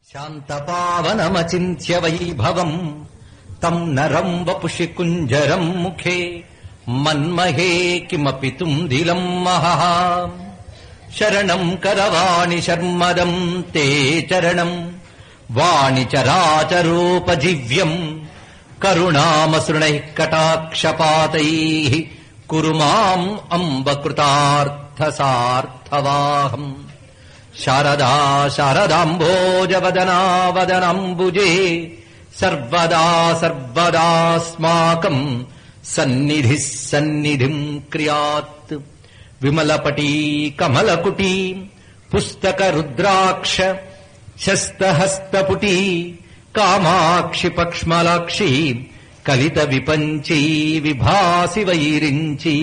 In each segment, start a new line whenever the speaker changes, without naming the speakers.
శాంతపావనమచింత్య వైభవం తం నరం వపుషి కుంజరం ముఖే మన్మహే కిమపి తుందిలం మహః శరణం కరవాణి శర్మదం తే చరణం వాణి చరాచరోపజీవ్యం కరుణామసృణైః కటాక్షపాతైః కురు మాం అంబ కృతార్థసార్థవాహం శారదా శారదాంభోజవదనా వదనాంబుజే సర్వదా సర్వదాస్మాకం సన్నిధి సన్నిధిం క్రియాత్ విమలపటీ కమలకుటీ పుస్తక రుద్రాక్ష శస్తహస్తపుటీ కామాక్షి పక్ష్మలాక్షి కలిత విపంచీ విభాసి వైరించి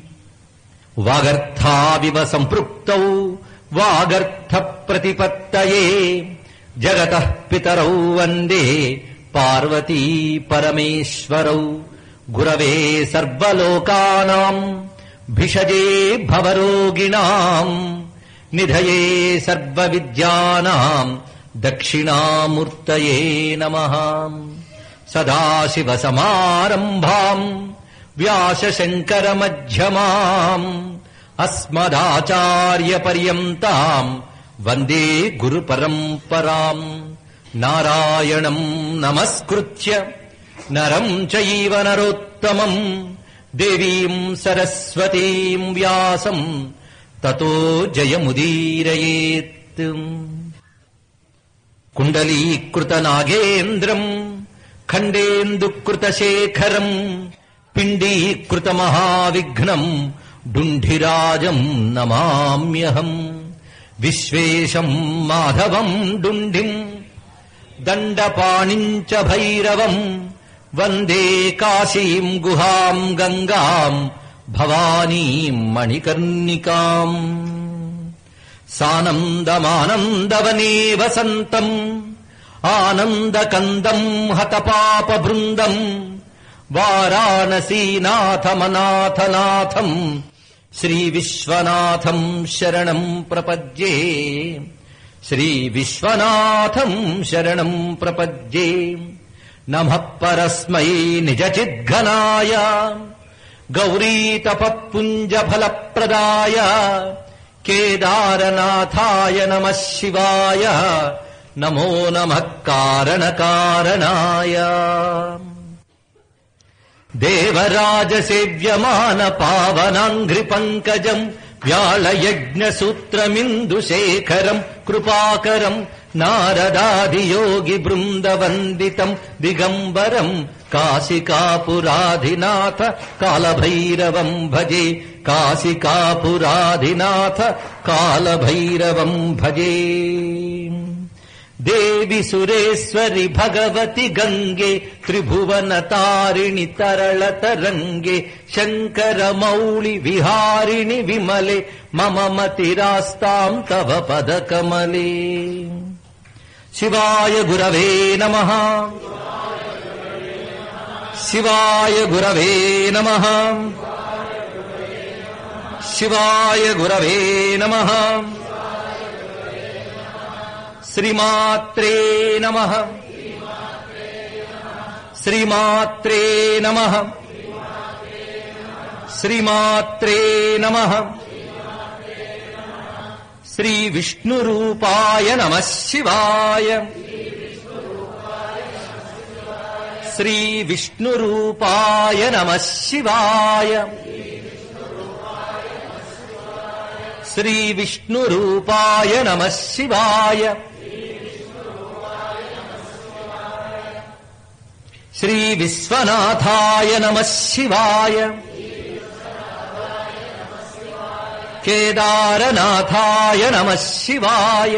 వాగర్థావివ సంపృక్తౌ వాగర్థ ప్రతిపత్తయే జగత పితరౌ వందే పార్వతీ పరమేశ్వరౌ గురవే సర్వలోకానాం భిషజే భవరోగిణాం నిధయే సర్వవిద్యానాం దక్షిణామూర్తయే నమః సదాశివసమారంభాం వ్యాసశంకరమధ్యమాం అస్మదాచార్యపర్యంతాం వందే గురుపరంపరాం నారాయణం నమస్కృత్య నరం చైవ నరోత్తమం దేవీం సరస్వతీం వ్యాసం తతో జయముదీరయేత్ కుండలీకృత నాగేంద్రం ఖండేందుకృతశేఖరం పిండీకృత మహావిఘ్నం డుంఢిరాజం నమామ్యహం విశ్వేశం మాధవం డుంఢిం దండపాణించ భైరవం వందే కాశీం గుహాం గంగాం భవానీం మణికర్ణికాం సానందమానందవనే వసంతం ఆనందకందం హతపాప బృందం వారాణసీనాథమనాథనాథం శ్రీ విశ్వనాథం శరణం ప్రపద్యే శ్రీ విశ్వనాథం శరణం ప్రపద్యే నమ పరస్మై నిజ చిద్ఘనాయ గౌరీతపపుంజ ఫలప్రదాయ కేదారనాథాయ నమ శివాయ నమో నమ కారణకారణాయ దేవరాజసేవ్యమాన పావనాంఘ్రి పంకజం వ్యాళయజ్ఞసూత్రమిందుశేఖరం కృపాకరం నారదాదియోగి బృందవందితం దిగంబరం కాశికాపురాధినాథ కాలభైరవం భజే కాశికాపురాధినాథ కాలభైరవం భజే దేవి సురేశ్వరి భగవతి గంగే త్రిభువన తారిణి తరళ తరంగే శంకర మౌళి విహారిణి విమలే మమ మతిరాస్తాం తవ పద కమలే శివాయ గురవే నమ శివాయ గురవే నమ శివాయ గురవే నమ శ్రీమాత్రే నమ శ్రీమాత్రే నమ శ్రీమాత్రే నమ శ్రీ విష్ణురూపాయ నమ శివాయ శ్రీ విష్ణురూపాయ నమ శివాయ శ్రీ విష్ణురూపాయ నమ శివాయ శ్రీ విశ్వనాథాయ నమ శివాయ కేదారనాథాయ నమ శివాయ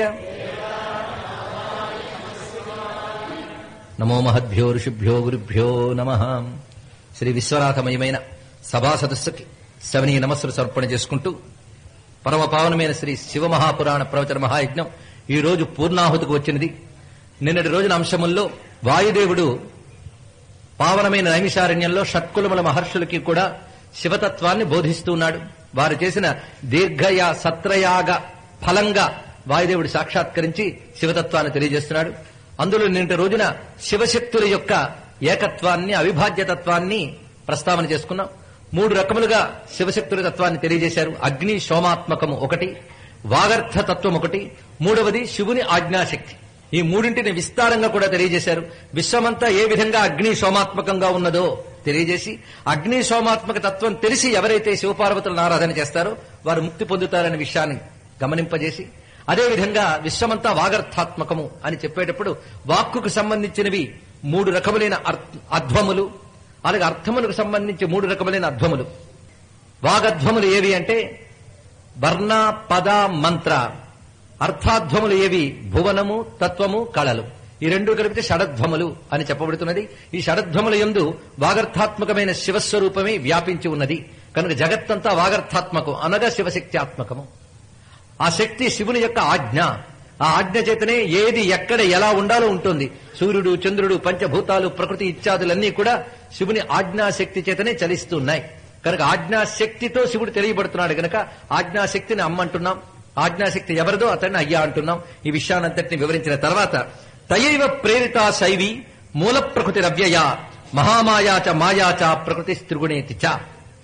నమో మహద్భ్యో ఋషిభ్యో గురుభ్యో నమ శ్రీ విశ్వనాథమయమైన సభా సదస్సుకి శవనీయ నమస్సులు సమర్పణ చేసుకుంటూ పరమ పావనమైన శ్రీ శివమహాపురాణ ప్రవచన మహాయజ్ఞం ఈ రోజు పూర్ణాహుతికి వచ్చినది నిన్నటి రోజున అంశముల్లో వాయుదేవుడు పావనమైన నైమిషారణ్యంలో షట్కులముల మహర్షులకి కూడా శివతత్వాన్ని బోధిస్తున్నాడు వారు చేసిన దీర్ఘయ సత్రయాగ ఫలంగా వాయుదేవుడు సాక్షాత్కరించి శివతత్వాన్ని తెలియజేస్తున్నాడు అందులో నిన్నటి రోజున శివశక్తుల యొక్క ఏకత్వాన్ని అవిభాజ్యతత్వాన్ని ప్రస్తావన చేసుకున్నాం మూడు రకములుగా శివశక్తుల తత్వాన్ని తెలియజేశారు అగ్ని సోమాత్మకము ఒకటి వాగర్థ తత్వం ఒకటి మూడవది శివుని ఆజ్ఞాశక్తి ఈ మూడింటిని విస్తారంగా కూడా తెలియజేశారు విశ్వమంతా ఏ విధంగా అగ్ని సోమాత్మకంగా ఉన్నదో తెలియజేసి అగ్ని సోమాత్మక తత్వం తెలిసి ఎవరైతే శివపార్వతులను ఆరాధన చేస్తారో వారు ముక్తి పొందుతారనే విషయాన్ని గమనింపజేసి అదేవిధంగా విశ్వమంతా వాగర్థాత్మకము అని చెప్పేటప్పుడు వాక్కుకు సంబంధించినవి మూడు రకములైన అర్థ- అధ్వములు అలాగే అర్థములకు సంబంధించి మూడు రకములైన అధ్వములు వాగధ్వములు ఏవి అంటే వర్ణ పద మంత్ర అర్థాధ్వములు ఏవి భువనము తత్వము కళలు ఈ రెండు కలిపితే షడధ్వములు అని చెప్పబడుతున్నది ఈ షడధ్వముల యందు వాగర్థాత్మకమైన శివస్వరూపమే వ్యాపించి ఉన్నది కనుక జగత్తంతా వాగర్థాత్మకం అనగా శివశక్త్యాత్మకము ఆ శక్తి శివుని యొక్క ఆజ్ఞ ఆ ఆజ్ఞ చేతనే ఏది ఎక్కడ ఎలా ఉండాలో ఉంటుంది సూర్యుడు చంద్రుడు పంచభూతాలు ప్రకృతి ఇత్యాదులన్నీ కూడా శివుని ఆజ్ఞాశక్తి చేతనే చలిస్తున్నాయి కనుక ఆజ్ఞాశక్తితో శివుడు తెలియబడుతున్నాడు కనుక ఆజ్ఞాశక్తిని అమ్మంటున్నాం ఆజ్ఞాశక్తి ఎవరిదో అతన్ని అయ్యా అంటున్నాం ఈ విషయానంతటిని వివరించిన తర్వాత తయైవ ప్రేరిత శైవి మూల ప్రకృతి రవ్యయ మహామాయాచ మాయాచ ప్రకృతి త్రిగుణేతి చ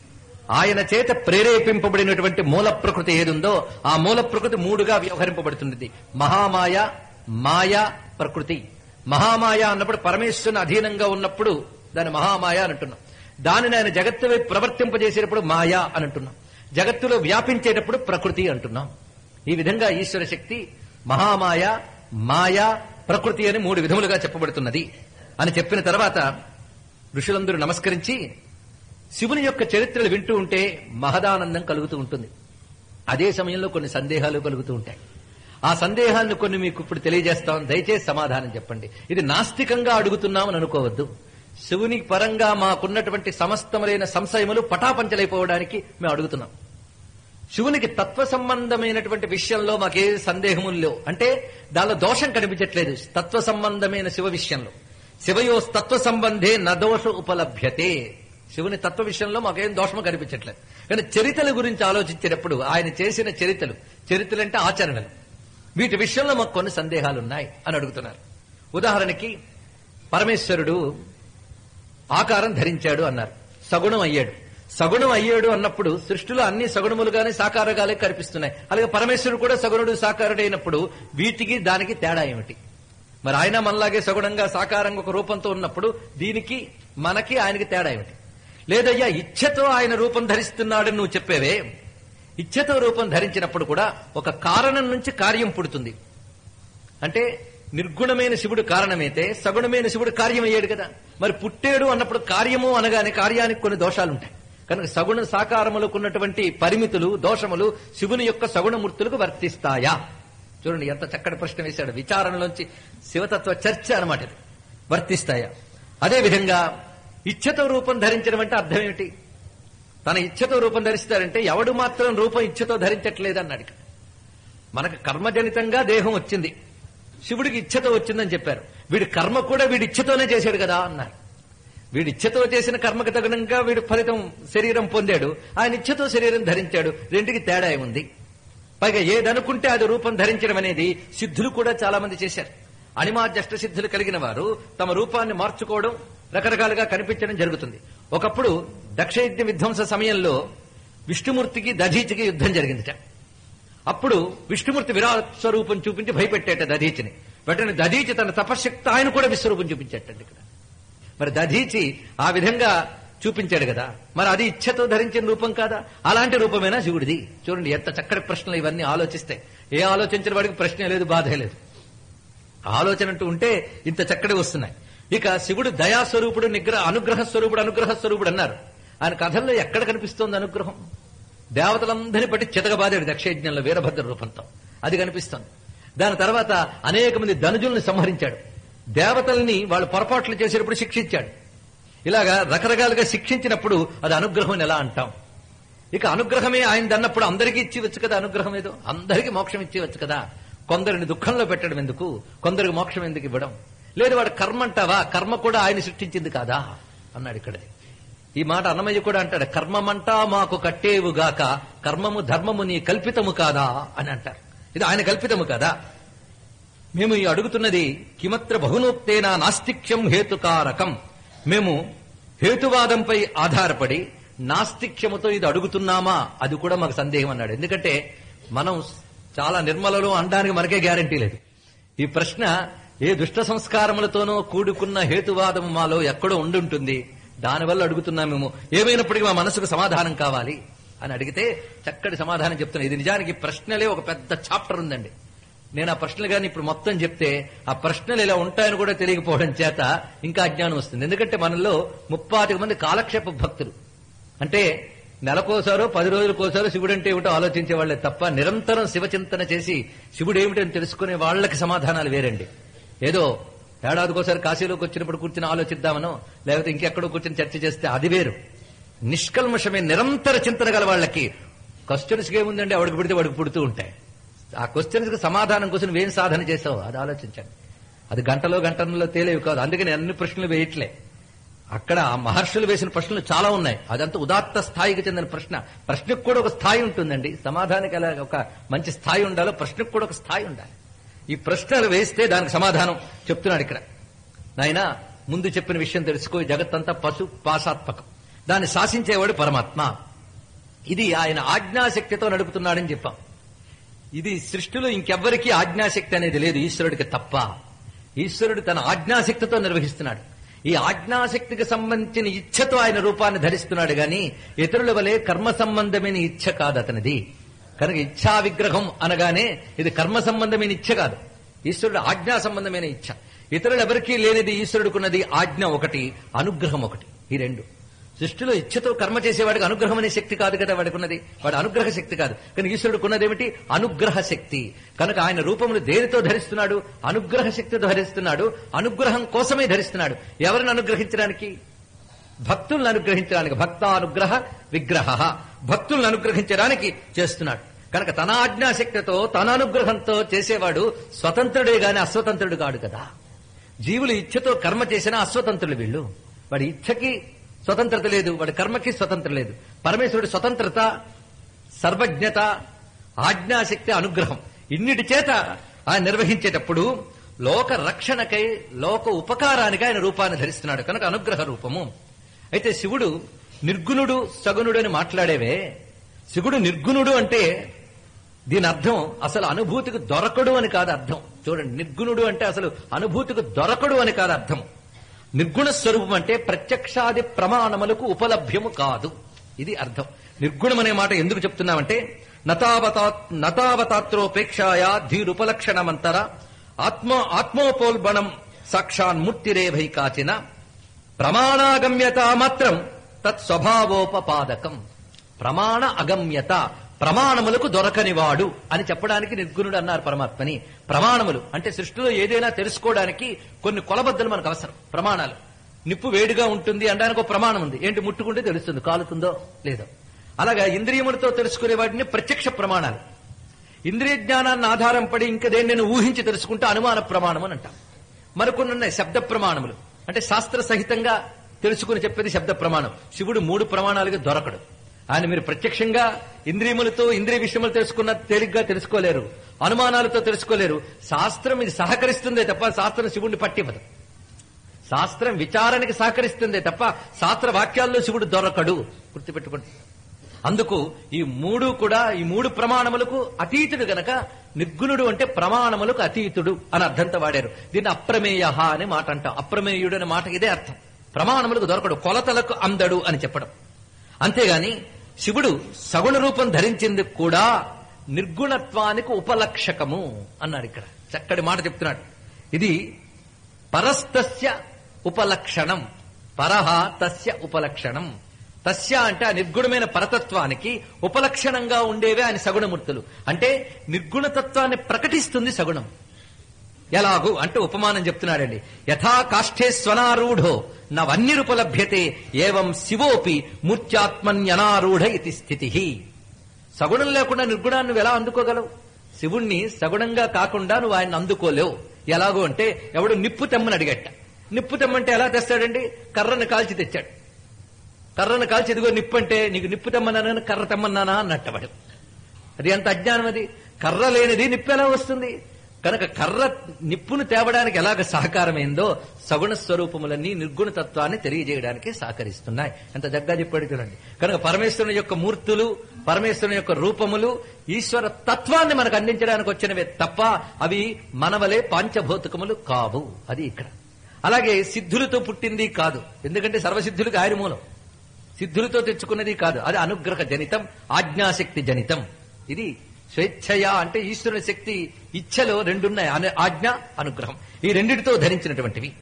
ఆయన చేత ప్రేరేపింపబడినటువంటి మూల ప్రకృతి ఏదుందో ఆ మూల ప్రకృతి మూడుగా వ్యవహరింపబడుతున్నది మహామాయ మాయ ప్రకృతి మహామాయ అన్నప్పుడు పరమేశ్వరుని అధీనంగా ఉన్నప్పుడు దాని మహామాయ అని అంటున్నాం దానిని ఆయన జగత్తు వైపు ప్రవర్తింపజేసేటప్పుడు మాయ అని అంటున్నాం జగత్తులో వ్యాపించేటప్పుడు ప్రకృతి అంటున్నాం ఈ విధంగా ఈశ్వర శక్తి మహామాయ మాయ ప్రకృతి అని మూడు విధములుగా చెప్పబడుతున్నది అని చెప్పిన తర్వాత ఋషులందరూ నమస్కరించి శివుని యొక్క చరిత్రలు వింటూ ఉంటే మహదానందం కలుగుతూ ఉంటుంది అదే సమయంలో కొన్ని సందేహాలు కలుగుతూ ఉంటాయి ఆ సందేహాలను కొన్ని మీకు ఇప్పుడు తెలియజేస్తాం దయచేసి సమాధానం చెప్పండి ఇది నాస్తికంగా అడుగుతున్నామని అనుకోవద్దు శివుని పరంగా మాకున్నటువంటి సమస్తములైన సంశయములు పటాపంచలైపోవడానికి మేము అడుగుతున్నాం శివునికి తత్వ సంబంధమైనటువంటి విషయంలో మాకే సందేహములు లేవు అంటే దానిలో దోషం కనిపించట్లేదు తత్వ సంబంధమైన శివ విషయంలో శివయో తత్వ సంబంధే నదోష ఉపలభ్యతే శివుని తత్వ విషయంలో మాకేం దోషము కనిపించట్లేదు కానీ చరిత్రల గురించి ఆలోచించేటప్పుడు ఆయన చేసిన చరిత్రలు చరిత్రలు అంటే ఆచరణలు వీటి విషయంలో మాకు కొన్ని సందేహాలు ఉన్నాయి అని అడుగుతున్నారు ఉదాహరణకి పరమేశ్వరుడు ఆకారం ధరించాడు అన్నారు సగుణం అయ్యాడు సగుణం అయ్యాడు అన్నప్పుడు సృష్టిలో అన్ని సగుణములుగానే సాకారగాలే కనిపిస్తున్నాయి అలాగే పరమేశ్వరుడు కూడా సగుణుడు సాకారుడు అయినప్పుడు వీటికి దానికి తేడా ఏమిటి మరి ఆయన మనలాగే సగుణంగా సాకారంగా ఒక రూపంతో ఉన్నప్పుడు దీనికి మనకి ఆయనకి తేడా ఏమిటి లేదయ్యా ఇచ్ఛతో ఆయన రూపం ధరిస్తున్నాడని నువ్వు చెప్పేవే ఇచ్ఛతో రూపం ధరించినప్పుడు కూడా ఒక కారణం నుంచి కార్యం పుడుతుంది అంటే నిర్గుణమైన శివుడు కారణమైతే సగుణమైన శివుడు కార్యమయ్యాడు కదా మరి పుట్టాడు అన్నప్పుడు కార్యము అనగానే కార్యానికి కొన్ని దోషాలు ఉంటాయి కనుక సగుణ సాకారములకు ఉన్నటువంటి పరిమితులు దోషములు శివుని యొక్క సగుణమూర్తులకు వర్తిస్తాయా చూడండి ఎంత చక్కటి ప్రశ్న వేశాడు విచారణలోంచి శివతత్వ చర్చ అనమాట ఇది వర్తిస్తాయా అదే విధంగా ఇచ్ఛతో రూపం ధరించడం అంటే అర్థం ఏమిటి తన ఇచ్ఛతో రూపం ధరిస్తారంటే ఎవడు మాత్రం రూపం ఇచ్ఛతో ధరించట్లేదు అన్నాడు ఇక్కడ మనకు కర్మజనితంగా దేహం వచ్చింది శివుడికి ఇచ్ఛతో వచ్చిందని చెప్పారు వీడి కర్మ కూడా వీడి ఇచ్ఛతోనే చేశాడు కదా అన్నారు వీడి ఇచ్ఛతో చేసిన కర్మకు తగినంగా వీడు ఫలితం శరీరం పొందాడు ఆయన ఇచ్ఛతో శరీరం ధరించాడు రెండుకి తేడా ఏముంది పైగా ఏదనుకుంటే అది రూపం ధరించడం అనేది సిద్ధులు కూడా చాలా మంది చేశారు అణిమాజష్ట సిద్ధులు కలిగిన వారు తమ రూపాన్ని మార్చుకోవడం రకరకాలుగా కనిపించడం జరుగుతుంది ఒకప్పుడు దక్షయజ్ఞ విధ్వంస సమయంలో విష్ణుమూర్తికి దధీచికి యుద్ధం జరిగిందిట అప్పుడు విష్ణుమూర్తి విరాట్ స్వరూపం చూపించి భయపెట్టేట దధీచిని వెంటనే దధీచి తన తపశక్తి ఆయన కూడా విశ్వరూపం చూపించేటండి ఇక్కడ మరి దధీచి ఆ విధంగా చూపించాడు కదా మరి అది ఇచ్ఛతో ధరించిన రూపం కాదా అలాంటి రూపమేనా శివుడిది చూడండి ఎంత చక్కటి ప్రశ్నలు ఇవన్నీ ఆలోచిస్తే ఏ ఆలోచించిన వాడికి ప్రశ్నే లేదు బాధే లేదు ఆలోచన అంటూ ఉంటే ఇంత చక్కటి వస్తున్నాయి ఇక శివుడు దయాస్వరూపుడు నిగ్రహ అనుగ్రహ స్వరూపుడు అనుగ్రహ స్వరూపుడు అన్నారు ఆయన కథల్లో ఎక్కడ కనిపిస్తోంది అనుగ్రహం దేవతలందరినీ బట్టి చితగబాదాడు దక్షయజ్ఞంలో వీరభద్ర రూపంతో అది కనిపిస్తోంది దాని తర్వాత అనేక మంది ధనుజుల్ని సంహరించాడు దేవతల్ని వాళ్ళు పొరపాట్లు చేసేటప్పుడు శిక్షించాడు ఇలాగా రకరకాలుగా శిక్షించినప్పుడు అది అనుగ్రహం అని ఎలా అంటాం ఇక అనుగ్రహమే ఆయన అన్నప్పుడు అందరికీ ఇచ్చివచ్చు కదా అనుగ్రహం ఏదో అందరికీ మోక్షం ఇచ్చేవచ్చు కదా కొందరిని దుఃఖంలో పెట్టడం ఎందుకు కొందరికి మోక్షం ఎందుకు ఇవ్వడం లేదు వాడు కర్మ అంటావా కర్మ కూడా ఆయన సృష్టించింది కాదా అన్నాడు ఇక్కడ ఈ మాట అన్నమయ్య కూడా అంటాడు కర్మమంటా మాకు కట్టేవుగాక కర్మము ధర్మము నీ కల్పితము కాదా అని అంటారు ఇది ఆయన కల్పితము కదా మేము ఈ అడుగుతున్నది కిమత్ర బహునోక్తేనా నాస్తిక్యం హేతుకారకం మేము హేతువాదంపై ఆధారపడి నాస్తిక్యముతో ఇది అడుగుతున్నామా అది కూడా మాకు సందేహం అన్నాడు ఎందుకంటే మనం చాలా నిర్మలలో అనడానికి మనకే గ్యారంటీ లేదు ఈ ప్రశ్న ఏ దుష్ట సంస్కారములతోనో కూడుకున్న హేతువాదం మాలో ఎక్కడో ఉండుంటుంది దానివల్ల అడుగుతున్నాం మేము ఏమైనప్పటికీ మా మనసుకు సమాధానం కావాలి అని అడిగితే చక్కటి సమాధానం చెప్తున్నా ఇది నిజానికి ప్రశ్నలే ఒక పెద్ద చాప్టర్ ఉందండి నేను ఆ ప్రశ్నలు కానీ ఇప్పుడు మొత్తం చెప్తే ఆ ప్రశ్నలు ఇలా ఉంటాయని కూడా తెలియకపోవడం చేత ఇంకా అజ్ఞానం వస్తుంది ఎందుకంటే మనలో ముప్పాతిక మంది కాలక్షేప భక్తులు అంటే నెలకోసారో పది రోజులకోసారో శివుడు అంటే ఏమిటో ఆలోచించే వాళ్ళే తప్ప నిరంతరం శివచింతన చేసి శివుడు ఏమిటని తెలుసుకునే వాళ్ళకి సమాధానాలు వేరండి ఏదో ఏడాదికోసారి కాశీలోకి వచ్చినప్పుడు కూర్చుని ఆలోచిద్దామనో లేకపోతే ఇంకెక్కడో కూర్చుని చర్చ చేస్తే అది వేరు నిష్కల్మషమే నిరంతర చింతన గల వాళ్ళకి క్వశ్చన్స్కి ఏముందండి ఎవడికి పుడితే వాడికి పుడుతూ ఉంటాయి ఆ క్వశ్చన్స్ కి సమాధానం కోసం నువ్వేం సాధన చేసావు అది ఆలోచించండి అది గంటలో గంటలో తేలేవి కాదు అందుకని అన్ని ప్రశ్నలు వేయట్లే అక్కడ ఆ మహర్షులు వేసిన ప్రశ్నలు చాలా ఉన్నాయి అదంతా ఉదాత్త స్థాయికి చెందిన ప్రశ్న ప్రశ్నకు కూడా ఒక స్థాయి ఉంటుందండి సమాధానానికి ఎలా ఒక మంచి స్థాయి ఉండాలో ప్రశ్నకు కూడా ఒక స్థాయి ఉండాలి ఈ ప్రశ్నలు వేస్తే దానికి సమాధానం చెప్తున్నాడు ఇక్కడ నాయన ముందు చెప్పిన విషయం తెలుసుకో ఈ జగత్తంతా పశు పాశాత్మకం దాన్ని శాసించేవాడు పరమాత్మ ఇది ఆయన ఆజ్ఞాశక్తితో నడుపుతున్నాడని చెప్పాం ఇది సృష్టిలో ఇంకెవ్వరికీ ఆజ్ఞాశక్తి అనేది లేదు ఈశ్వరుడికి తప్ప ఈశ్వరుడు తన ఆజ్ఞాశక్తితో నిర్వహిస్తున్నాడు ఈ ఆజ్ఞాశక్తికి సంబంధించిన ఇచ్ఛతో ఆయన రూపాన్ని ధరిస్తున్నాడు గాని ఇతరుల వలె కర్మ సంబంధమైన ఇచ్ఛ కాదు అతనిది కనుక ఇచ్ఛా విగ్రహం అనగానే ఇది కర్మ సంబంధమైన ఇచ్ఛ కాదు ఈశ్వరుడు ఆజ్ఞా సంబంధమైన ఇచ్ఛ ఇతరులు ఎవరికీ లేనిది ఈశ్వరుడుకున్నది ఆజ్ఞ ఒకటి అనుగ్రహం ఒకటి ఈ రెండు సృష్టిలో ఇచ్ఛతో కర్మ చేసేవాడికి అనుగ్రహం అనే శక్తి కాదు కదా వాడికి ఉన్నది వాడి అనుగ్రహ శక్తి కాదు కానీ ఈశ్వరుడికి ఉన్నది ఏమిటి అనుగ్రహ శక్తి కనుక ఆయన రూపమును దేనితో ధరిస్తున్నాడు అనుగ్రహ శక్తితో ధరిస్తున్నాడు అనుగ్రహం కోసమే ధరిస్తున్నాడు ఎవరిని అనుగ్రహించడానికి భక్తులను అనుగ్రహించడానికి భక్తానుగ్రహ విగ్రహ భక్తులను అనుగ్రహించడానికి చేస్తున్నాడు కనుక తన ఆజ్ఞాశక్తితో తన అనుగ్రహంతో చేసేవాడు స్వతంత్రుడే గాని అస్వతంత్రుడు కాడు కదా జీవులు ఇచ్ఛతో కర్మ చేసిన అస్వతంత్రులు వీళ్ళు వాడి ఇచ్ఛకి స్వతంత్రత లేదు వాడి కర్మకి స్వతంత్ర లేదు పరమేశ్వరుడి స్వతంత్రత సర్వజ్ఞత ఆజ్ఞాశక్తి అనుగ్రహం ఇన్నిటి చేత ఆయన నిర్వహించేటప్పుడు లోక రక్షణకై లోక ఉపకారానికి ఆయన రూపాన్ని ధరిస్తున్నాడు కనుక అనుగ్రహ రూపము అయితే శివుడు నిర్గుణుడు సగుణుడు అని మాట్లాడేవే శివుడు నిర్గుణుడు అంటే దీని అర్థం అసలు అనుభూతికి దొరకడు అని కాదు అర్థం చూడండి నిర్గుణుడు అంటే అసలు అనుభూతికి దొరకడు అని కాదు అర్థం నిర్గుణ స్వరూపం అంటే ప్రత్యక్షాది ప్రమాణములకు ఉపలభ్యము కాదు ఇది అర్థం నిర్గుణం అనే మాట ఎందుకు చెప్తున్నామంటే నతావతా నతావతాత్రోపేక్షాయా ధీరుపలక్షణమంతర ఆత్మ ఆత్మోపోల్బణం సాక్షాన్మూర్తిరేభై కాచిన ప్రమాణాగమ్యత మాత్రం తత్ స్వభావోపపాదకం ప్రమాణ అగమ్యత ప్రమాణములకు దొరకనివాడు అని చెప్పడానికి నిర్గుణుడు అన్నారు పరమాత్మని ప్రమాణములు అంటే సృష్టిలో ఏదైనా తెలుసుకోవడానికి కొన్ని కొలబద్దలు మనకు అవసరం ప్రమాణాలు నిప్పు వేడిగా ఉంటుంది అనడానికి ఒక ప్రమాణం ఉంది ఏంటి ముట్టుకుంటే తెలుస్తుంది కాలుతుందో లేదో అలాగా ఇంద్రియములతో తెలుసుకునే వాటిని ప్రత్యక్ష ప్రమాణాలు ఇంద్రియ జ్ఞానాన్ని ఆధారం పడి ఇంకా దేన్ని ఊహించి తెలుసుకుంటే అనుమాన ప్రమాణం అని అంటాం మరికొన్ని ఉన్నాయి శబ్ద ప్రమాణములు అంటే శాస్త్ర సహితంగా తెలుసుకుని చెప్పేది శబ్ద ప్రమాణం శివుడు మూడు ప్రమాణాలుగా దొరకడు ఆయన మీరు ప్రత్యక్షంగా ఇంద్రియములతో ఇంద్రియ విషయములు తెలుసుకున్న తేలిగ్గా తెలుసుకోలేరు అనుమానాలతో తెలుసుకోలేరు శాస్త్రం ఇది సహకరిస్తుందే తప్ప శాస్త్రం శివుడిని పట్టివ్వదు శాస్త్రం విచారానికి సహకరిస్తుందే తప్ప శాస్త్ర వాక్యాల్లో శివుడు దొరకడు గుర్తుపెట్టుకోండి అందుకు ఈ మూడు కూడా ఈ మూడు ప్రమాణములకు అతీతుడు గనక నిర్గుణుడు అంటే ప్రమాణములకు అతీతుడు అని అర్థంతో వాడారు దీన్ని అప్రమేయ అనే మాట అంటాం అప్రమేయుడు అనే మాట ఇదే అర్థం ప్రమాణములకు దొరకడు కొలతలకు అందడు అని చెప్పడం అంతేగాని శివుడు సగుణ రూపం ధరించింది కూడా నిర్గుణత్వానికి ఉపలక్షకము అన్నాడు ఇక్కడ చక్కటి మాట చెప్తున్నాడు ఇది పరస్తస్య ఉపలక్షణం పరహ తస్య ఉపలక్షణం తస్య అంటే ఆ నిర్గుణమైన పరతత్వానికి ఉపలక్షణంగా ఉండేవే ఆయన సగుణమూర్తులు అంటే నిర్గుణతత్వాన్ని ప్రకటిస్తుంది సగుణం ఎలాగు అంటే ఉపమానం చెప్తున్నాడండి యథా కాష్ఠే స్వనారూఢో నవన్నిరుపలభ్యతే ఏవం శివోపి మూర్త్యాత్మన్యనారూఢ ఇది స్థితి సగుణం లేకుండా నిర్గుణాన్ని నువ్వు ఎలా అందుకోగలవు శివుణ్ణి సగుణంగా కాకుండా నువ్వు ఆయన అందుకోలేవు ఎలాగో అంటే ఎవడు నిప్పు తెమ్మని అడిగట్ట నిప్పు తెమ్మంటే ఎలా తెస్తాడండి కర్రను కాల్చి తెచ్చాడు కర్రను కాల్చి ఇదిగో నిప్పు అంటే నీకు నిప్పు తెమ్మన్నానని కర్ర తెమ్మన్నానా అన్నట్టవాడు అది ఎంత అజ్ఞానం అది కర్ర లేనిది నిప్పు ఎలా వస్తుంది కనుక కర్ర నిప్పును తేవడానికి ఎలాగ సహకారమైందో సగుణ స్వరూపములన్నీ నిర్గుణ తత్వాన్ని తెలియజేయడానికి సహకరిస్తున్నాయి ఎంత జగ్గా చెప్పాడు చూడండి కనుక పరమేశ్వరుని యొక్క మూర్తులు పరమేశ్వరుని యొక్క రూపములు ఈశ్వర తత్వాన్ని మనకు అందించడానికి వచ్చినవే తప్ప అవి మనవలే పాంచభౌతికములు కావు అది ఇక్కడ అలాగే సిద్ధులతో పుట్టింది కాదు ఎందుకంటే సర్వసిద్ధులకు ఆయన మూలం సిద్ధులతో తెచ్చుకున్నది కాదు అది అనుగ్రహ జనితం ఆజ్ఞాశక్తి జనితం ఇది స్వేచ్ఛయ అంటే ఈశ్వరుని శక్తి ఇచ్ఛలో రెండున్నాయి అను- ఆజ్ఞ అనుగ్రహం ఈ రెండిటితో ధరించినటువంటివి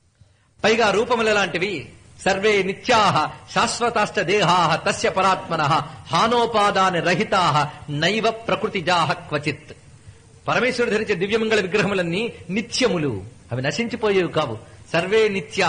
పైగా రూపములు ఎలాంటివి సర్వే నిత్యా శాశ్వతాశ్చ దేహా తస్య పరాత్మన హానోపాదాన రహితా నైవ ప్రకృతిజా క్వచిత్ పరమేశ్వరుడు ధరించే దివ్యమంగళ విగ్రహములన్నీ నిత్యములు అవి నశించిపోయేవి కావు సర్వే నిత్యా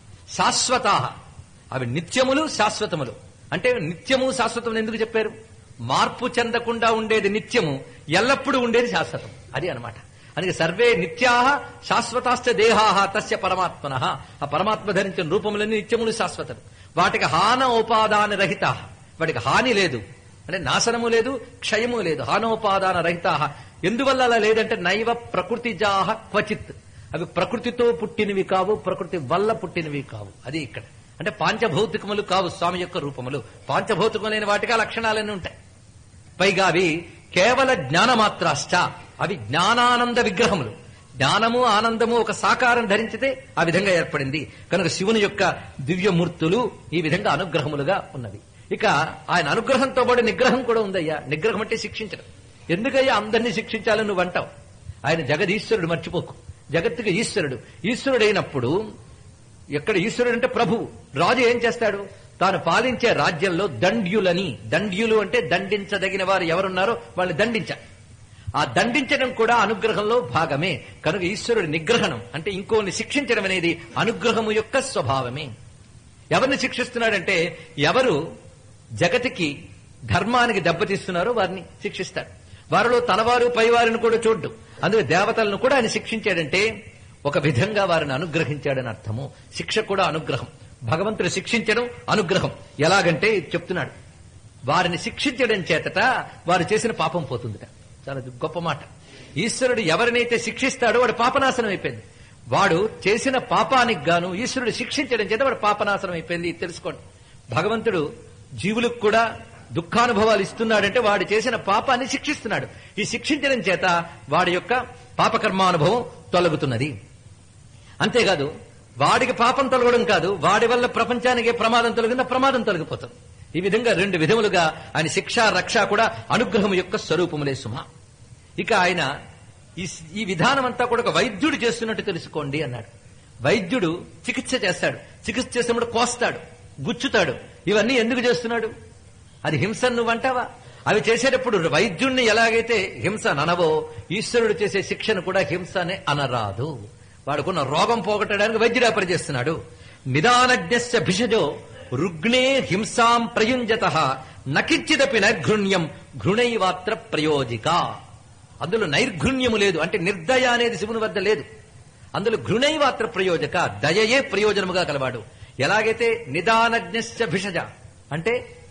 శాశ్వతా అవి నిత్యములు శాశ్వతములు అంటే నిత్యము శాశ్వతములు ఎందుకు చెప్పారు మార్పు చెందకుండా ఉండేది నిత్యము ఎల్లప్పుడూ ఉండేది శాశ్వతం అది అన్నమాట అందుకే సర్వే నిత్యా శాశ్వతాశ్చ దేహా తస్య పరమాత్మన ఆ పరమాత్మ ధరించిన రూపములన్నీ నిత్యములు శాశ్వతలు వాటికి హాన ఉపాదాన రహిత వాటికి హాని లేదు అంటే నాశనము లేదు క్షయము లేదు హానోపాదాన రహిత ఎందువల్ల అలా లేదంటే నైవ ప్రకృతిజాహ క్వచిత్ అవి ప్రకృతితో పుట్టినవి కావు ప్రకృతి వల్ల పుట్టినవి కావు అది ఇక్కడ అంటే పాంచభౌతికములు కావు స్వామి యొక్క రూపములు పాంచభౌతికములైన వాటికి ఆ లక్షణాలన్నీ ఉంటాయి పైగా అవి కేవల జ్ఞానమాత్రాశ్చ అవి జ్ఞానానంద విగ్రహములు జ్ఞానము ఆనందము ఒక సాకారం ధరించితే ఆ విధంగా ఏర్పడింది కనుక శివుని యొక్క దివ్యమూర్తులు ఈ విధంగా అనుగ్రహములుగా ఉన్నవి ఇక ఆయన అనుగ్రహంతో పాటు నిగ్రహం కూడా ఉందయ్యా నిగ్రహం అంటే శిక్షించడం ఎందుకయ్యా అందరినీ శిక్షించాలని నువ్వు అంటావు ఆయన జగదీశ్వరుడు మర్చిపోకు జగత్తుకి ఈశ్వరుడు ఈశ్వరుడైనప్పుడు ఎక్కడ ఈశ్వరుడు అంటే ప్రభువు రాజు ఏం చేస్తాడు తాను పాలించే రాజ్యంలో దండ్యులని దండ్యులు అంటే దండించదగిన వారు ఎవరున్నారో వాళ్ళని దండించాలి ఆ దండించడం కూడా అనుగ్రహంలో భాగమే కనుక ఈశ్వరుడి నిగ్రహణం అంటే ఇంకోని శిక్షించడం అనేది అనుగ్రహము యొక్క స్వభావమే ఎవరిని శిక్షిస్తున్నాడంటే ఎవరు జగతికి ధర్మానికి దెబ్బతీస్తున్నారో వారిని శిక్షిస్తాడు వారిలో తనవారు పైవారిని కూడా చూడ్డు అందుకే దేవతలను కూడా ఆయన శిక్షించాడంటే ఒక విధంగా వారిని అనుగ్రహించాడని అర్థము శిక్ష కూడా అనుగ్రహం భగవంతుడు శిక్షించడం అనుగ్రహం ఎలాగంటే ఇది చెప్తున్నాడు వారిని శిక్షించడం చేతట వారు చేసిన పాపం పోతుందిట చాలా గొప్ప మాట ఈశ్వరుడు ఎవరినైతే శిక్షిస్తాడో వాడు పాపనాశనం అయిపోయింది వాడు చేసిన పాపానికి గాను ఈశ్వరుడు శిక్షించడం చేత వాడు పాపనాశనం అయిపోయింది ఇది తెలుసుకోండి భగవంతుడు జీవులకు కూడా దుఃఖానుభవాలు ఇస్తున్నాడంటే వాడు చేసిన పాపాన్ని శిక్షిస్తున్నాడు ఈ శిక్షించడం చేత వాడి యొక్క పాపకర్మానుభవం తొలగుతున్నది అంతేకాదు వాడికి పాపం తొలగడం కాదు వాడి వల్ల ప్రపంచానికి ఏ ప్రమాదం తొలగిందో ప్రమాదం తొలగిపోతుంది ఈ విధంగా రెండు విధములుగా ఆయన శిక్ష రక్ష కూడా అనుగ్రహం యొక్క స్వరూపములే సుమ ఇక ఆయన ఈ ఈ విధానం అంతా కూడా ఒక వైద్యుడు చేస్తున్నట్టు తెలుసుకోండి అన్నాడు వైద్యుడు చికిత్స చేస్తాడు చికిత్స చేసినప్పుడు కోస్తాడు గుచ్చుతాడు ఇవన్నీ ఎందుకు చేస్తున్నాడు అది హింస నువ్వంటావా అవి చేసేటప్పుడు వైద్యుణ్ణి ఎలాగైతే హింస అనవో ఈశ్వరుడు చేసే శిక్షను కూడా హింసనే అనరాదు వాడుకున్న రోగం పోగొట్టడానికి వైద్యుడు పనిచేస్తున్నాడు నిదానజ్ఞస్య భిషజో రుగ్ణే హింసాం ప్రయుంజత నకిచ్చిదపి నైర్ఘృణ్యం ఘృణైవాత్ర ప్రయోజిక అందులో నైర్ఘృణ్యము లేదు అంటే నిర్దయ అనేది శివుని వద్ద లేదు అందులో ఘృణైవాత్ర ప్రయోజక దయయే ప్రయోజనముగా కలవాడు ఎలాగైతే నిదానజ్ఞస్య భిషజ అంటే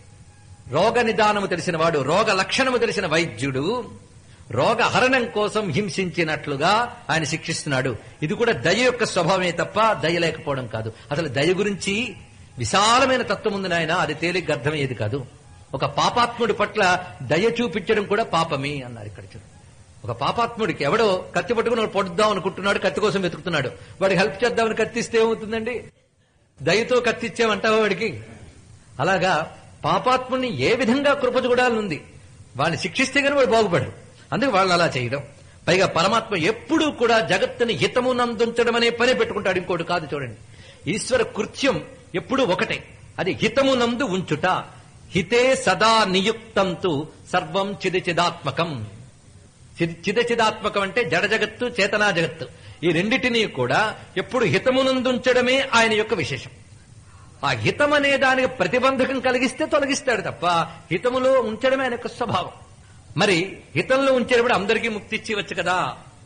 రోగ నిదానము తెలిసిన వాడు రోగ లక్షణము తెలిసిన వైద్యుడు రోగ హరణం కోసం హింసించినట్లుగా ఆయన శిక్షిస్తున్నాడు ఇది కూడా దయ యొక్క స్వభావమే తప్ప దయ లేకపోవడం కాదు అసలు దయ గురించి విశాలమైన తత్వం ఉంది నాయన అది తేలిగ్గా అర్థమయ్యేది కాదు ఒక పాపాత్ముడి పట్ల దయ చూపించడం కూడా పాపమే అన్నారు ఇక్కడ చూడు ఒక పాపాత్ముడికి ఎవడో కత్తి పట్టుకుని వాడు పొడుద్దాం అనుకుంటున్నాడు కత్తి కోసం వెతుకుతున్నాడు వాడికి హెల్ప్ చేద్దామని కత్తిస్తే ఏమవుతుందండి దయతో కత్తిచ్చామంటావా వాడికి అలాగా పాపాత్ముని ఏ విధంగా కృపజుగుడాలనుంది వాడిని శిక్షిస్తే గాని వాడు బాగుపడరు అందుకే వాళ్ళు అలా చేయడం పైగా పరమాత్మ ఎప్పుడూ కూడా జగత్తుని హితము నందుంచడం అనే పని పెట్టుకుంటాడు ఇంకోటి కాదు చూడండి ఈశ్వర కృత్యం ఎప్పుడూ ఒకటే అది హితము నందు ఉంచుట హితే సదా నియుక్తంతు సర్వం చిదిచిదాత్మకం చిద- చిదచిదాత్మకం అంటే జడ జగత్తు చేతనా జగత్తు ఈ రెండిటినీ కూడా ఎప్పుడు హితమునందుంచడమే ఆయన యొక్క విశేషం ఆ హితం అనే దానికి ప్రతిబంధకం కలిగిస్తే తొలగిస్తాడు తప్ప హితములో ఉంచడమే ఆయన యొక్క స్వభావం మరి హితంలో ఉంచేటప్పుడు అందరికీ ముక్తి ఇచ్చివచ్చు కదా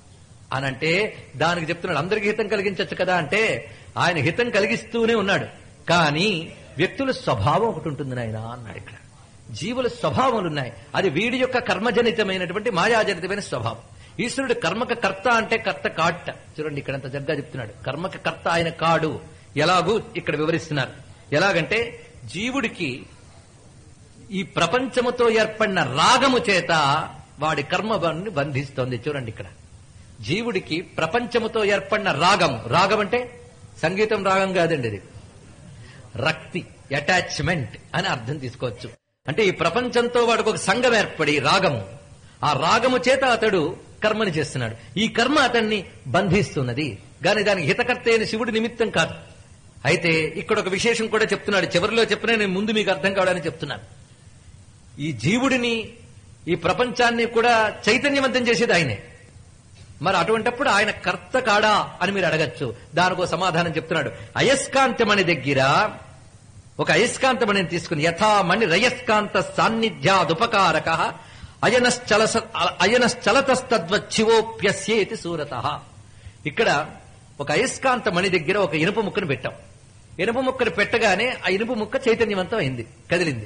అనంటే దానికి చెప్తున్నాడు అందరికీ హితం కలిగించవచ్చు కదా అంటే ఆయన హితం కలిగిస్తూనే ఉన్నాడు కానీ వ్యక్తుల స్వభావం ఒకటి ఉంటుంది నాయన అన్నాడు ఇక్కడ జీవుల స్వభావములు ఉన్నాయి అది వీడి యొక్క కర్మజనితమైనటువంటి మాయాజనితమైన స్వభావం ఈశ్వరుడు కర్మక కర్త అంటే కర్త కాట చూడండి ఇక్కడ అంత జగ్గా చెప్తున్నాడు కర్మక కర్త ఆయన కాడు ఎలాగూ ఇక్కడ వివరిస్తున్నారు ఎలాగంటే జీవుడికి ఈ ప్రపంచముతో ఏర్పడిన రాగము చేత వాడి కర్మని బంధిస్తోంది చూడండి ఇక్కడ జీవుడికి ప్రపంచముతో ఏర్పడిన రాగం రాగం అంటే సంగీతం రాగం కాదండి ఇది రక్తి అటాచ్మెంట్ అని అర్థం తీసుకోవచ్చు అంటే ఈ ప్రపంచంతో వాడికి ఒక సంఘం ఏర్పడి రాగము ఆ రాగము చేత అతడు కర్మని చేస్తున్నాడు ఈ కర్మ అతన్ని బంధిస్తున్నది గాని దానికి హితకర్త అయిన శివుడి నిమిత్తం కాదు అయితే ఇక్కడ ఒక విశేషం కూడా చెప్తున్నాడు చివరిలో చెప్పిన నేను ముందు మీకు అర్థం కావడానికి చెప్తున్నాను ఈ జీవుడిని ఈ ప్రపంచాన్ని కూడా చైతన్యవంతం చేసేది ఆయనే మరి అటువంటప్పుడు ఆయన కర్త కాడా అని మీరు అడగచ్చు దానికో సమాధానం చెప్తున్నాడు అయస్కాంతమణి దగ్గర ఒక అయస్కాంతమణిని తీసుకుని యథామణి రయస్కాంత సాన్నిధ్యాదుపకారక అయనశ్చల అయనశ్చలతస్తద్వచ్చివోప్యస్యేతి సూరత ఇక్కడ ఒక అయస్కాంత మణి దగ్గర ఒక ఇనుప ముక్కను పెట్టాం ఇనుప ముక్కను పెట్టగానే ఆ ఇనుప ముక్క చైతన్యవంతం అయింది కదిలింది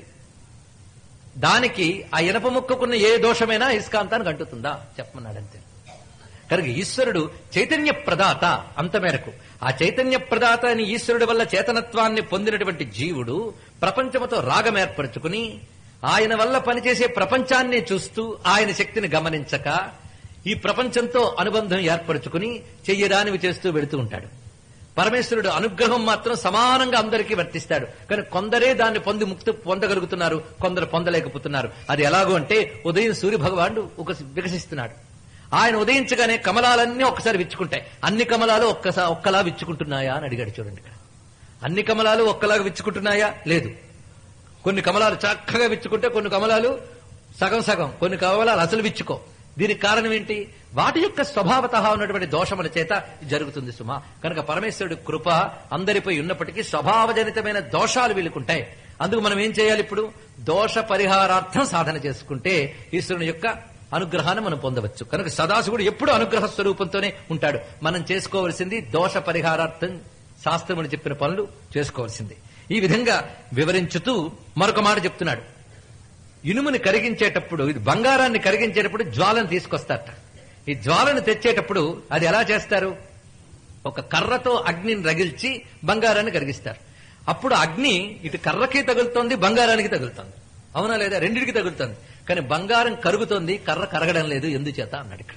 దానికి ఆ ఇనప ముక్కకున్న ఏ దోషమైనా అయస్కాంతానికి అంటుతుందా చెప్పమన్నాడంతే కనుక ఈశ్వరుడు చైతన్య ప్రదాత అంత మేరకు ఆ చైతన్య ప్రదాత అని ఈశ్వరుడి వల్ల చేతనత్వాన్ని పొందినటువంటి జీవుడు ప్రపంచముతో రాగం ఏర్పరచుకుని ఆయన వల్ల పనిచేసే ప్రపంచాన్ని చూస్తూ ఆయన శక్తిని గమనించక ఈ ప్రపంచంతో అనుబంధం ఏర్పరచుకుని చెయ్యడానివి చేస్తూ వెళుతూ ఉంటాడు పరమేశ్వరుడు అనుగ్రహం మాత్రం సమానంగా అందరికీ వర్తిస్తాడు కానీ కొందరే దాన్ని పొంది ముక్తి పొందగలుగుతున్నారు కొందరు పొందలేకపోతున్నారు అది ఎలాగో అంటే ఉదయం సూర్య భగవానుడు ఒక వికసిస్తున్నాడు ఆయన ఉదయించగానే కమలాలన్నీ ఒక్కసారి విచ్చుకుంటాయి అన్ని కమలాలు ఒక్కసారి ఒక్కలా విచ్చుకుంటున్నాయా అని అడిగాడు చూడండి ఇక్కడ అన్ని కమలాలు ఒక్కలాగా విచ్చుకుంటున్నాయా లేదు కొన్ని కమలాలు చక్కగా విచ్చుకుంటే కొన్ని కమలాలు సగం సగం కొన్ని కమలాలు అసలు విచ్చుకో దీనికి కారణం ఏంటి వాటి యొక్క స్వభావత ఉన్నటువంటి దోషముల చేత ఇది జరుగుతుంది సుమా కనుక పరమేశ్వరుడి కృప అందరిపై ఉన్నప్పటికీ స్వభావజనితమైన దోషాలు వీలుకుంటాయి అందుకు మనం ఏం చేయాలి ఇప్పుడు దోష పరిహారార్థం సాధన చేసుకుంటే ఈశ్వరుని యొక్క అనుగ్రహాన్ని మనం పొందవచ్చు కనుక సదాశివుడు ఎప్పుడు అనుగ్రహ స్వరూపంతోనే ఉంటాడు మనం చేసుకోవలసింది దోష పరిహారార్థం శాస్త్రముని చెప్పిన పనులు చేసుకోవాల్సింది ఈ విధంగా వివరించుతూ మరొక మాట చెప్తున్నాడు ఇనుముని కరిగించేటప్పుడు ఇది బంగారాన్ని కరిగించేటప్పుడు జ్వాలను తీసుకొస్తారట ఈ జ్వాలను తెచ్చేటప్పుడు అది ఎలా చేస్తారు ఒక కర్రతో అగ్నిని రగిల్చి బంగారాన్ని కరిగిస్తారు అప్పుడు అగ్ని ఇటు కర్రకి తగులుతోంది బంగారానికి తగులుతోంది అవునా లేదా రెండిటికి తగులుతోంది కానీ బంగారం కరుగుతోంది కర్ర కరగడం లేదు ఎందుచేత అన్నాడు ఇక్కడ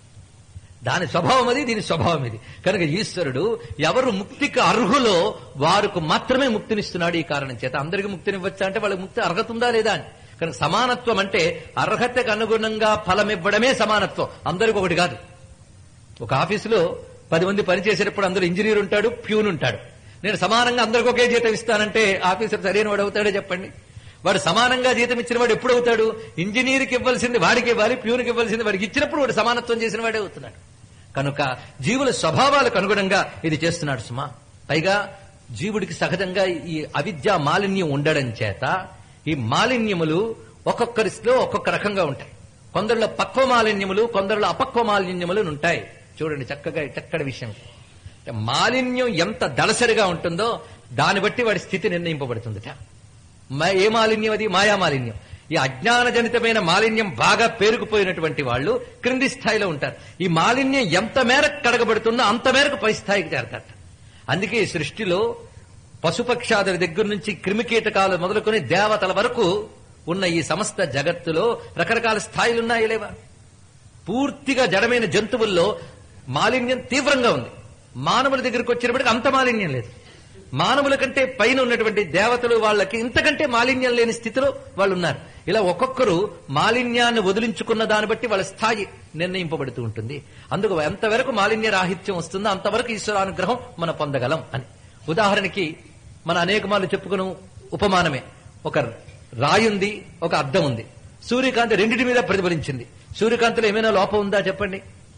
దాని స్వభావం అది దీని స్వభావం ఇది కనుక ఈశ్వరుడు ఎవరు ముక్తికి అర్హులో వారికి మాత్రమే ముక్తినిస్తున్నాడు ఈ కారణం చేత అందరికి ముక్తినివ్వచ్చా అంటే వాళ్ళకి ముక్తి అర్హత ఉందా లేదా అని కనుక సమానత్వం అంటే అర్హతకు అనుగుణంగా ఫలం ఇవ్వడమే సమానత్వం అందరికి ఒకటి కాదు ఒక ఆఫీసులో పది మంది పనిచేసేటప్పుడు అందరూ ఇంజనీర్ ఉంటాడు ప్యూన్ ఉంటాడు నేను సమానంగా అందరికి ఒకే జీతం ఇస్తానంటే ఆఫీసర్ సరైన వాడు అవుతాడో చెప్పండి వాడు సమానంగా జీతం ఇచ్చిన వాడు ఎప్పుడు అవుతాడు ఇంజనీర్కి ఇవ్వాల్సింది వాడికి ఇవ్వాలి ప్యూన్కి ఇవ్వాల్సింది వాడికి ఇచ్చినప్పుడు వాడు సమానత్వం చేసిన వాడే అవుతున్నాడు కనుక జీవుల స్వభావాలకు అనుగుణంగా ఇది చేస్తున్నాడు సుమా పైగా జీవుడికి సహజంగా ఈ అవిద్య మాలిన్యం ఉండడం చేత ఈ మాలిన్యములు ఒక్కొక్కరిలో ఒక్కొక్క రకంగా ఉంటాయి కొందరిలో పక్వ మాలిన్యములు కొందరిలో అపక్వ మాలిన్యములు ఉంటాయి చూడండి చక్కగా చక్కటి విషయం అంటే మాలిన్యం ఎంత దళసరిగా ఉంటుందో దాన్ని బట్టి వాడి స్థితి నిర్ణయింపబడుతుందిట మ- ఏ మాలిన్యం అది మాయా మాలిన్యం ఈ అజ్ఞానజనితమైన మాలిన్యం బాగా పేరుకుపోయినటువంటి వాళ్ళు క్రింది స్థాయిలో ఉంటారు ఈ మాలిన్యం ఎంత మేరకు కడగబడుతుందో అంత మేరకు పై స్థాయికి చేరతారట అందుకే ఈ సృష్టిలో పశుపక్షాదుల దగ్గర నుంచి క్రిమికీటకాలు మొదలుకొని దేవతల వరకు ఉన్న ఈ సమస్త జగత్తులో రకరకాల స్థాయిలు ఉన్నాయి లేవా పూర్తిగా జడమైన జంతువుల్లో మాలిన్యం తీవ్రంగా ఉంది మానవుల దగ్గరికి వచ్చినప్పటికీ అంత మాలిన్యం లేదు మానవుల కంటే పైన ఉన్నటువంటి దేవతలు వాళ్ళకి ఇంతకంటే మాలిన్యం లేని స్థితిలో వాళ్ళు ఉన్నారు ఇలా ఒక్కొక్కరు మాలిన్యాన్ని వదిలించుకున్న దాన్ని బట్టి వాళ్ళ స్థాయి నిర్ణయింపబడుతూ ఉంటుంది అందుకు ఎంతవరకు మాలిన్య రాహిత్యం వస్తుందో అంతవరకు ఈశ్వరానుగ్రహం మనం పొందగలం అని ఉదాహరణకి మన అనేక మార్లు చెప్పుకున్న ఉపమానమే ఒక రాయి ఉంది ఒక అద్దం ఉంది సూర్యకాంతి రెండిటి మీద ప్రతిఫలించింది సూర్యకాంతిలో ఏమైనా లోపం ఉందా చెప్పండి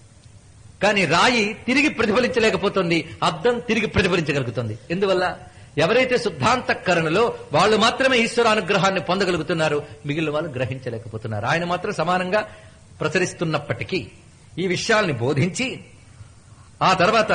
కానీ రాయి తిరిగి ప్రతిఫలించలేకపోతుంది అద్దం తిరిగి ప్రతిఫలించగలుగుతుంది ఎందువల్ల ఎవరైతే శుద్ధాంతఃకరణలో వాళ్ళు మాత్రమే ఈశ్వర అనుగ్రహాన్ని పొందగలుగుతున్నారు మిగిలిన వాళ్ళు గ్రహించలేకపోతున్నారు ఆయన మాత్రం సమానంగా ప్రసరిస్తున్నప్పటికీ ఈ విషయాల్ని బోధించి ఆ తర్వాత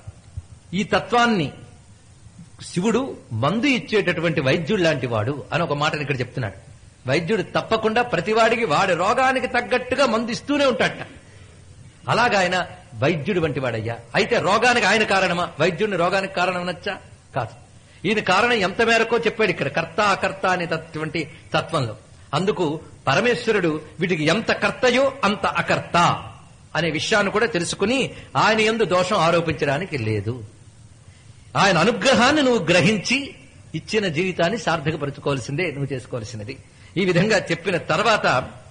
ఈ తత్వాన్ని శివుడు మందు ఇచ్చేటటువంటి వైద్యుడు లాంటి వాడు అని ఒక మాటను ఇక్కడ చెప్తున్నాడు వైద్యుడు తప్పకుండా ప్రతివాడికి వాడి రోగానికి తగ్గట్టుగా మందు ఇస్తూనే ఉంటాడట అలాగా ఆయన వైద్యుడు వంటి వాడయ్యా అయితే రోగానికి ఆయన కారణమా వైద్యుడిని రోగానికి కారణం నచ్చా కాదు ఈయన కారణం ఎంత మేరకో చెప్పాడు ఇక్కడ కర్త అకర్త అనే తత్వంటి తత్వంలో అందుకు పరమేశ్వరుడు వీటికి ఎంత కర్తయో అంత అకర్త అనే విషయాన్ని కూడా తెలుసుకుని ఆయన ఎందు దోషం ఆరోపించడానికి లేదు ఆయన అనుగ్రహాన్ని నువ్వు గ్రహించి ఇచ్చిన జీవితాన్ని సార్థకపరచుకోవాల్సిందే నువ్వు చేసుకోవాల్సినది ఈ విధంగా చెప్పిన తర్వాత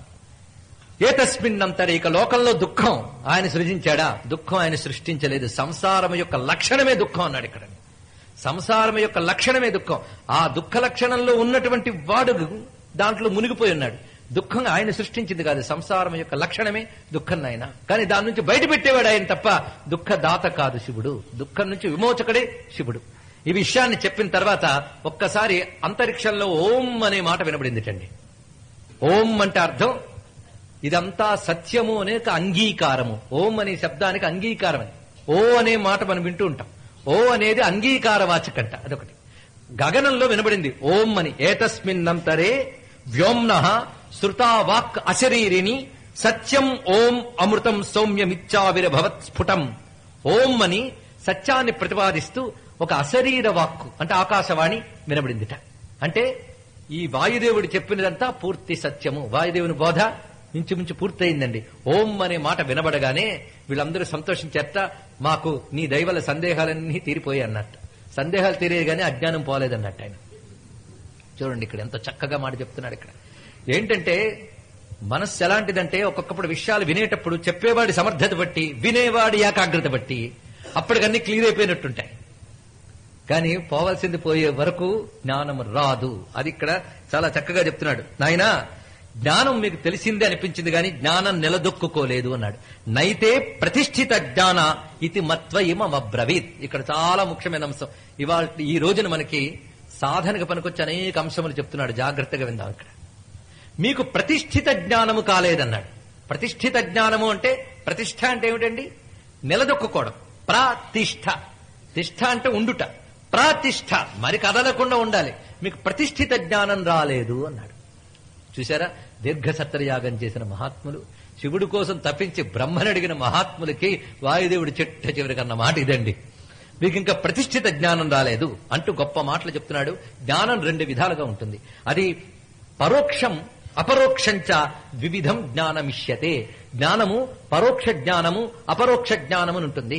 ఏతస్మిన్నంతరే ఇక లోకంలో దుఃఖం ఆయన సృజించాడా దుఃఖం ఆయన సృష్టించలేదు సంసారం యొక్క లక్షణమే దుఃఖం అన్నాడు ఇక్కడ సంసారం యొక్క లక్షణమే దుఃఖం ఆ దుఃఖ లక్షణంలో ఉన్నటువంటి వాడు దాంట్లో మునిగిపోయి ఉన్నాడు దుఃఖం ఆయన సృష్టించింది కాదు సంసారం యొక్క లక్షణమే దుఃఖం నాయన కానీ దాని నుంచి బయట పెట్టేవాడు ఆయన తప్ప దుఃఖదాత కాదు శివుడు దుఃఖం నుంచి విమోచకుడే శివుడు ఈ విషయాన్ని చెప్పిన తర్వాత ఒక్కసారి అంతరిక్షంలో ఓం అనే మాట వినబడిందిటండి ఓం అంటే అర్థం ఇదంతా సత్యము అనే ఒక అంగీకారము ఓం అనే శబ్దానికి అంగీకారం అని ఓ అనే మాట మనం వింటూ ఉంటాం ఓ అనేది అంగీకార వాచకంట అదొకటి గగనంలో వినబడింది ఓం అని ఏతస్మిన్నంతరే వ్యోమ్న శృతా వాక్ అశరీరిని సత్యం ఓం అమృతం సౌమ్యమిచ్చావిరభవత్ స్ఫుటం ఓం అని సత్యాన్ని ప్రతిపాదిస్తూ ఒక అశరీర వాక్కు అంటే ఆకాశవాణి వినబడిందిట అంటే ఈ వాయుదేవుడు చెప్పినదంతా పూర్తి సత్యము వాయుదేవుని బోధ ఇంచుమించు పూర్తయిందండి ఓం అనే మాట వినబడగానే వీళ్ళందరూ సంతోషించేట మాకు నీ దైవల సందేహాలన్నీ తీరిపోయాయి అన్నట్టు సందేహాలు తీరేది కానీ అజ్ఞానం పోలేదన్నట్టు ఆయన చూడండి ఇక్కడ ఎంత చక్కగా మాట చెప్తున్నాడు ఇక్కడ ఏంటంటే మనస్సు ఎలాంటిదంటే ఒక్కొక్కప్పుడు విషయాలు వినేటప్పుడు చెప్పేవాడి సమర్థత బట్టి వినేవాడి ఏకాగ్రత బట్టి అప్పటికన్నీ క్లియర్ అయిపోయినట్టుంటాయి కానీ పోవాల్సింది పోయే వరకు జ్ఞానం రాదు అది ఇక్కడ చాలా చక్కగా చెప్తున్నాడు నాయనా జ్ఞానం మీకు తెలిసిందే అనిపించింది కానీ జ్ఞానం నిలదొక్కుకోలేదు అన్నాడు నైతే ప్రతిష్ఠిత జ్ఞాన ఇది మత్వ ఇమబ్రవీత్ ఇక్కడ చాలా ముఖ్యమైన అంశం ఇవాళ ఈ రోజున మనకి సాధనకు పనికొచ్చి అనేక అంశములు చెప్తున్నాడు జాగ్రత్తగా విందాం ఇక్కడ మీకు ప్రతిష్ఠిత జ్ఞానము కాలేదన్నాడు ప్రతిష్ఠిత జ్ఞానము అంటే ప్రతిష్ఠ అంటే ఏమిటండి నిలదొక్కుకోవడం ప్రాతిష్ఠ తిష్ఠ అంటే ఉండుట ప్రాతిష్ఠ మరి కదలకుండా ఉండాలి మీకు ప్రతిష్ఠిత జ్ఞానం రాలేదు అన్నాడు చూసారా దీర్ఘ సత్రయాగం చేసిన మహాత్ములు శివుడి కోసం తప్పించి బ్రహ్మని అడిగిన మహాత్ములకి వాయుదేవుడు చెట్ట చివరికన్న మాట ఇదండి మీకు ఇంకా ప్రతిష్ఠిత జ్ఞానం రాలేదు అంటూ గొప్ప మాటలు చెప్తున్నాడు జ్ఞానం రెండు విధాలుగా ఉంటుంది అది పరోక్షం అపరోక్షంచ వివిధం జ్ఞానమిష్యతే జ్ఞానము పరోక్ష జ్ఞానము అపరోక్ష జ్ఞానము అని ఉంటుంది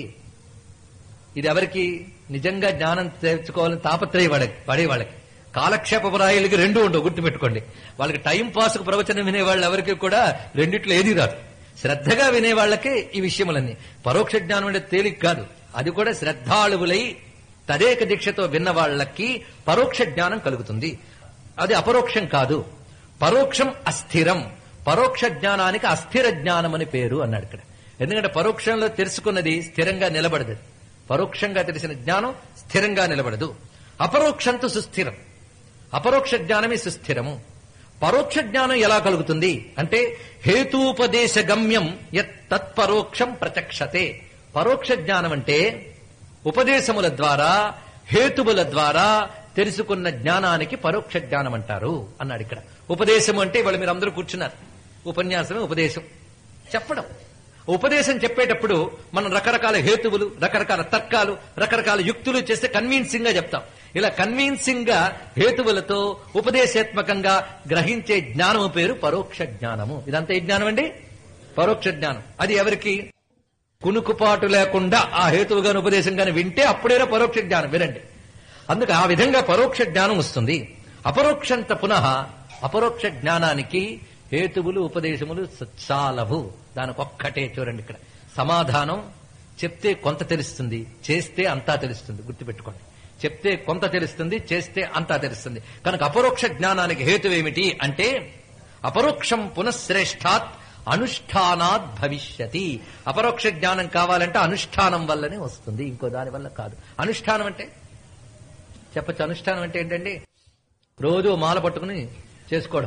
ఇది ఎవరికి నిజంగా జ్ఞానం తెచ్చుకోవాలని తాపత్రయ వాళ్ళకి పడే వాళ్ళకి కాలక్షేప రాయలకి రెండు ఉండవు గుర్తుపెట్టుకోండి వాళ్ళకి టైం పాస్ కు ప్రవచనం వినే వాళ్ళు ఎవరికి కూడా రెండిట్లో ఏది రాదు శ్రద్ధగా వినే వాళ్ళకే ఈ విషయములన్నీ పరోక్ష జ్ఞానం అంటే తేలిక కాదు అది కూడా శ్రద్ధాళువులై తదేక దీక్షతో విన్న వాళ్ళకి పరోక్ష జ్ఞానం కలుగుతుంది అది అపరోక్షం కాదు పరోక్షం అస్థిరం పరోక్ష జ్ఞానానికి అస్థిర జ్ఞానం అని పేరు అన్నాడు ఇక్కడ ఎందుకంటే పరోక్షంలో తెలుసుకున్నది స్థిరంగా నిలబడదు పరోక్షంగా తెలిసిన జ్ఞానం స్థిరంగా నిలబడదు అపరోక్షంతో సుస్థిరం అపరోక్ష జ్ఞానమే సుస్థిరము పరోక్ష జ్ఞానం ఎలా కలుగుతుంది అంటే హేతూపదేశ గమ్యం యత్ తత్పరోక్షం ప్రత్యక్షతే పరోక్ష జ్ఞానం అంటే ఉపదేశముల ద్వారా హేతువుల ద్వారా తెలుసుకున్న జ్ఞానానికి పరోక్ష జ్ఞానం అంటారు అన్నాడు ఇక్కడ ఉపదేశం అంటే ఇవాళ మీరు అందరూ కూర్చున్నారు ఉపన్యాసమే ఉపదేశం చెప్పడం ఉపదేశం చెప్పేటప్పుడు మనం రకరకాల హేతువులు రకరకాల తర్కాలు రకరకాల యుక్తులు చేస్తే కన్విన్సింగ్ గా చెప్తాం ఇలా కన్విన్సింగ్ గా హేతువులతో ఉపదేశాత్మకంగా గ్రహించే జ్ఞానము పేరు పరోక్ష జ్ఞానము ఇదంతా ఏ జ్ఞానం అండి పరోక్ష జ్ఞానం అది ఎవరికి కునుకుపాటు లేకుండా ఆ హేతువుగాని ఉపదేశంగాని వింటే అప్పుడైనా పరోక్ష జ్ఞానం వినండి అందుకు ఆ విధంగా పరోక్ష జ్ఞానం వస్తుంది అపరోక్షంత పునః అపరోక్ష జ్ఞానానికి హేతువులు ఉపదేశములు చాలవు దానికొక్కటే చూడండి ఇక్కడ సమాధానం చెప్తే కొంత తెలుస్తుంది చేస్తే అంతా తెలుస్తుంది గుర్తుపెట్టుకోండి చెప్తే కొంత తెలుస్తుంది చేస్తే అంతా తెలుస్తుంది కనుక అపరోక్ష జ్ఞానానికి హేతు ఏమిటి అంటే అపరోక్షం పునఃశ్రేష్ఠాత్ అనుష్ఠానాత్ భవిష్యతి అపరోక్ష జ్ఞానం కావాలంటే అనుష్ఠానం వల్లనే వస్తుంది ఇంకో దాని వల్ల కాదు అనుష్ఠానం అంటే చెప్పచ్చు అనుష్ఠానం అంటే ఏంటండి రోజు మాల పట్టుకుని చేసుకోవడం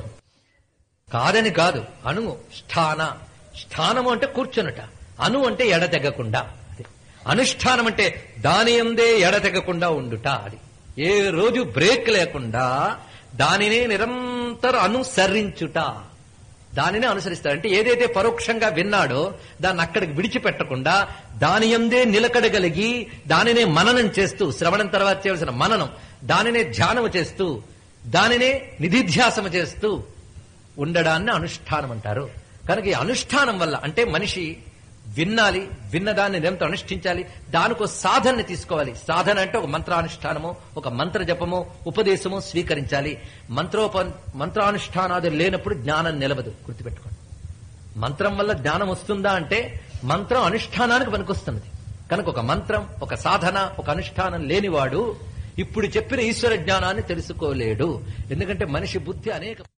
కాదని కాదు అణు స్థాన స్థానము అంటే కూర్చునుట అను అంటే ఎడతెగకుండా అది అనుష్ఠానం అంటే దాని అందే ఎడతెగకుండా ఉండుట అది ఏ రోజు బ్రేక్ లేకుండా దానినే నిరంతరం నిరంతర అనుసరించుట దానినే అనుసరిస్తాడు అంటే ఏదైతే పరోక్షంగా విన్నాడో దాన్ని అక్కడికి విడిచిపెట్టకుండా దాని ఎందే నిలకడగలిగి దానినే మననం చేస్తూ శ్రవణం తర్వాత చేయవలసిన మననం దానినే ధ్యానము చేస్తూ దానినే నిధిధ్యాసము చేస్తూ ఉండడాన్ని అనుష్ఠానం అంటారు కనుక ఈ అనుష్ఠానం వల్ల అంటే మనిషి విన్నాలి విన్నదాన్ని నిరంతరం అనుష్ఠించాలి దానికి ఒక సాధనని తీసుకోవాలి సాధన అంటే ఒక మంత్రానుష్ఠానము ఒక మంత్ర జపము ఉపదేశము స్వీకరించాలి మంత్రోప మంత్రానుష్ఠానాదులు లేనప్పుడు జ్ఞానం నిలవదు గుర్తుపెట్టుకోండి మంత్రం వల్ల జ్ఞానం వస్తుందా అంటే మంత్రం అనుష్ఠానానికి పనికొస్తున్నది కనుక ఒక మంత్రం ఒక సాధన ఒక అనుష్ఠానం లేనివాడు ఇప్పుడు చెప్పిన ఈశ్వర జ్ఞానాన్ని తెలుసుకోలేడు ఎందుకంటే మనిషి బుద్ధి అనేక